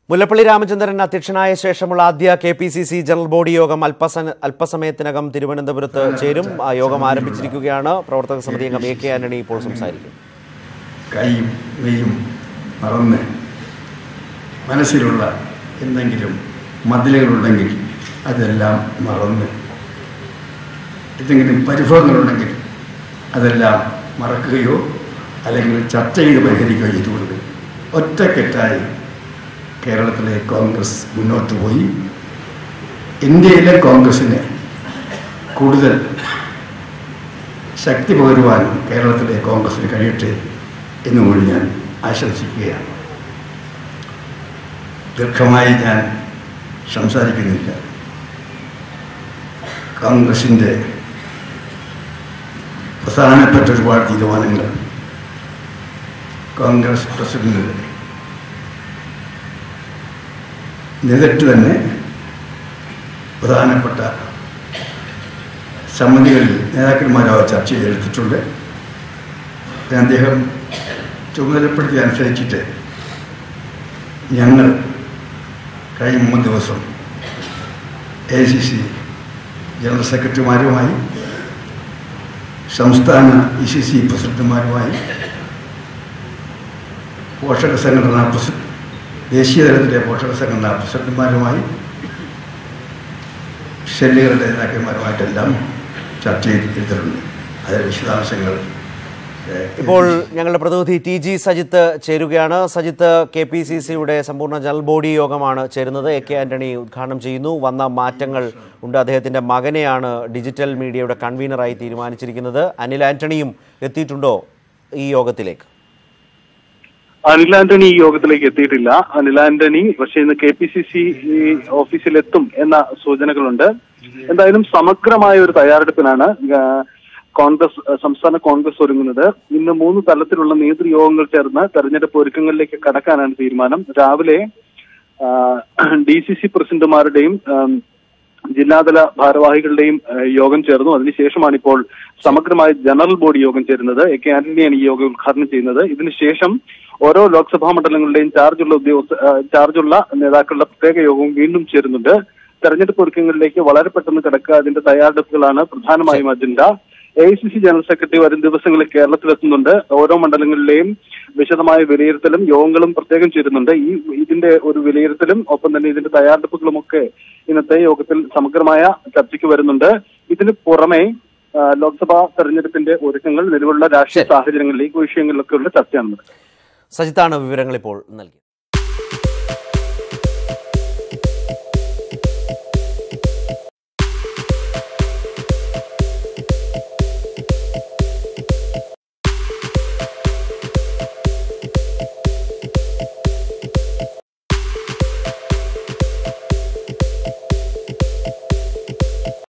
മുല്ലപ്പള്ളി രാമചന്ദ്രൻ അധ്യക്ഷനായ ശേഷമുള്ള ആദ്യ K P C C general body യോഗം അല്പസ അല്പസമയത്തിനകം തിരുവനന്തപുരത്ത് ചേരും ആ യോഗം ആരംഭിച്ചിരിക്കുകയാണ് പ്രവർത്തക സമിതി അംഗം എ കെ ആന്റണി ഇപ്പോൾ സംസാരിക്കും കൈയും മെയ്യും മറന്ന് മനസ്സിലുള്ള എന്തെങ്കിലും മതിലുകളുണ്ടെങ്കിൽ അതെല്ലാം മറന്ന് എന്തെങ്കിലും പരിഭവങ്ങളുണ്ടെങ്കിൽ അതെല്ലാം മറക്കുകയോ അല്ലെങ്കിൽ ചർച്ച ചെയ്ത് പരിഹരിക്കുകയോ ചെയ്തുകൊണ്ട് ഒറ്റക്കെട്ടായി കേരളത്തിലെ കോൺഗ്രസ് മുന്നോട്ട് പോയി ഇന്ത്യയിലെ കോൺഗ്രസിനെ കൂടുതൽ ശക്തി പകരുവാനും കേരളത്തിലെ കോൺഗ്രസിന് കഴിയട്ടെ എന്നുകൂടി ഞാൻ ആശംസിക്കുകയാണ് ദീർഘമായി ഞാൻ സംസാരിക്കുന്നില്ല കോൺഗ്രസിൻ്റെ പ്രധാനപ്പെട്ട ഒരുപാട് തീരുമാനങ്ങൾ കോൺഗ്രസ് പ്രസിഡന്റ് നേരിട്ട് തന്നെ പ്രധാനപ്പെട്ട സമിതികളിൽ നേതാക്കന്മാരാവ് ചർച്ച ചെയ്തെടുത്തിട്ടുണ്ട് പിന്നെ അദ്ദേഹം ചുമതലപ്പെടുത്തിയ അനുസരിച്ചിട്ട് ഞങ്ങൾ കഴിഞ്ഞ മൂന്ന് ദിവസം എ സി സി ജനറൽ സെക്രട്ടറിമാരുമായി സംസ്ഥാന ഇ സി സി പ്രസിഡന്റുമാരുമായി പോഷക സംഘടനാ പ്രസി ദേശീയ തലത്തിലെ പോഷക സംഘടനാ പ്രസിഡന്റുമാരുമായി ഷെല്ലുകളുടെ നേതാക്കന്മാരുമായിട്ടെല്ലാം ചർച്ച ചെയ്തിട്ടുണ്ട് അതിലെ വിശദാംശങ്ങൾ ഏഹ്, ഇപ്പോൾ ഞങ്ങളുടെ പ്രതിനിധി ടി ജി സജിത്ത് ചേരുകയാണ് സജിത്ത് കെ പി സി സിയുടെ സമ്പൂർണ്ണ ജനറൽ ബോഡി യോഗമാണ് ചേരുന്നത് എ കെ ആന്റണി ഉദ്ഘാടനം ചെയ്യുന്നു വന്ന മാറ്റങ്ങൾ ഉണ്ട് അദ്ദേഹത്തിന്റെ മകനെയാണ് ഡിജിറ്റൽ മീഡിയയുടെ കൺവീനറായി തീരുമാനിച്ചിരിക്കുന്നത് അനിൽ ആന്റണിയും എത്തിയിട്ടുണ്ടോ ഈ യോഗത്തിലേക്ക് അനിൽ ആന്റണി ഈ യോഗത്തിലേക്ക് എത്തിയിട്ടില്ല അനിൽ ആന്റണി പക്ഷേ ഇന്ന് കെ പി സി സി ഓഫീസിലെത്തും എന്ന സൂചനകളുണ്ട് എന്തായാലും സമഗ്രമായ ഒരു തയ്യാറെടുപ്പിനാണ് ആ, കോൺഗ്രസ് ആ, സംസ്ഥാന കോൺഗ്രസ് ഒരുങ്ങുന്നത് ഇന്ന് മൂന്ന് തലത്തിലുള്ള നേതൃയോഗങ്ങൾ ചേർന്ന് തെരഞ്ഞെടുപ്പ് ഒരുക്കങ്ങളിലേക്ക് കടക്കാനാണ് തീരുമാനം രാവിലെ ഡി സി സി പ്രസിഡന്റുമാരുടെയും ആം, ജില്ലാതല ഭാരവാഹികളുടെയും ഏഹ്, യോഗം ചേർന്നു അതിനുശേഷമാണ് ഇപ്പോൾ സമഗ്രമായ ജനറൽ ബോഡി യോഗം ചേരുന്നത് എ കെ ആന്റണിയാണ് ഈ യോഗം ഉദ്ഘാടനം ചെയ്യുന്നത് ഇതിനുശേഷം ഓരോ ലോക്സഭാ മണ്ഡലങ്ങളുടെയും ചാർജുള്ള ഉദ്യോഗസ്ഥ ഏഹ്, ചാർജുള്ള നേതാക്കളുടെ പ്രത്യേക യോഗവും വീണ്ടും ചേരുന്നുണ്ട് തെരഞ്ഞെടുപ്പ് ഒരുക്കങ്ങളിലേക്ക് വളരെ പെട്ടെന്ന് കിടക്കുക അതിന്റെ തയ്യാറെടുപ്പുകളാണ് പ്രധാനമായും agenda A I C C general secretary വരും ദിവസങ്ങളിൽ കേരളത്തിലെത്തുന്നുണ്ട് ഓരോ മണ്ഡലങ്ങളിലെയും വിശദമായ വിലയിരുത്തലും യോഗങ്ങളും പ്രത്യേകം ചേരുന്നുണ്ട് ഈ ഇതിന്റെ ഒരു വിലയിരുത്തലും ഒപ്പം തന്നെ ഇതിന്റെ തയ്യാറെടുപ്പുകളും ഒക്കെ ഇന്നത്തെ യോഗത്തിൽ സമഗ്രമായ ചർച്ചയ്ക്ക് വരുന്നുണ്ട് ഇതിന് പുറമെ ആ, ലോക്സഭാ തെരഞ്ഞെടുപ്പിന്റെ ഒരുക്കങ്ങൾ നിലവിലുള്ള രാഷ്ട്രീയ സാഹചര്യങ്ങളിലേക്ക് വിഷയങ്ങളിലൊക്കെയുള്ള ചർച്ചയാണ് നടക്കുന്നത്. സജിത്താണ് വിവരങ്ങൾ ഇപ്പോൾ നൽകി